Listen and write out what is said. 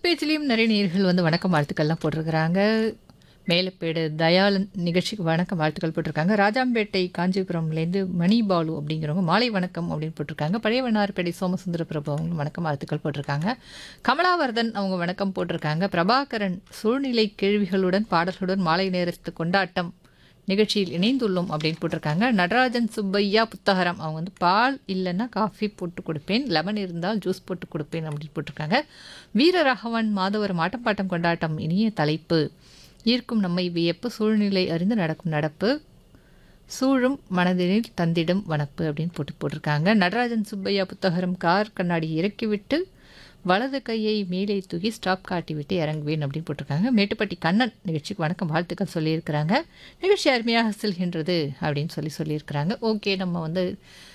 Facebook பேஜ்லேயும் நிறைய நேர்கள் வந்து வணக்கம் வாழ்த்துக்கள்லாம் போட்டிருக்கிறாங்க மேலப்பேடு தயாளன் நிகழ்ச்சிக்கு வணக்கம் வாழ்த்துக்கள் போட்டிருக்காங்க ராஜாம்பேட்டை காஞ்சிபுரம்லேருந்து மணி பாலு அப்படிங்கிறவங்க மாலை வணக்கம் அப்படின்னு போட்டிருக்காங்க பழையவனார்பேட்டை சோமசுந்தர பிரபு அவங்க வணக்கம் வாழ்த்துக்கள் போட்டிருக்காங்க கமலாவர்தன் அவங்க வணக்கம் போட்டிருக்காங்க பிரபாகரன் சூழ்நிலை கேள்விகளுடன் பாடல்களுடன் மாலை நேரத்து கொண்டாட்டம் நிகழ்ச்சியில் இணைந்துள்ளோம் அப்படின்னு போட்டிருக்காங்க நடராஜன் சுப்பையா புத்தகரம் அவங்க வந்து பால் இல்லைன்னா காஃபி போட்டு கொடுப்பேன் லெமன் இருந்தால் ஜூஸ் போட்டு கொடுப்பேன் அப்படின்னு போட்டிருக்காங்க வீரராகவன் மாதவரம் ஆட்டப்பாட்டம் கொண்டாட்டம் இனிய தலைப்பு ஈர்க்கும் நம்மை வியப்பு சூழ்நிலை அறிந்து நடக்கும் நடப்பு சூழும் மனதினில் தந்திடும் வனப்பு அப்படின்னு போட்டு போட்டிருக்காங்க நடராஜன் சுப்பையா புத்தகரம் கார் கண்ணாடி இறக்கிவிட்டு வலது கையை மேலே தூக்கி ஸ்டாப் காட்டிவிட்டு இறங்குவேன் அப்படின்னு போட்டிருக்காங்க மேட்டுப்பட்டி கண்ணன் நிகழ்ச்சிக்கு வணக்கம் வாழ்த்துக்கள் சொல்லியிருக்கிறாங்க நிகழ்ச்சி அருமையாக செல்கின்றது அப்படின்னு சொல்லி சொல்லியிருக்கிறாங்க ஓகே நம்ம வந்து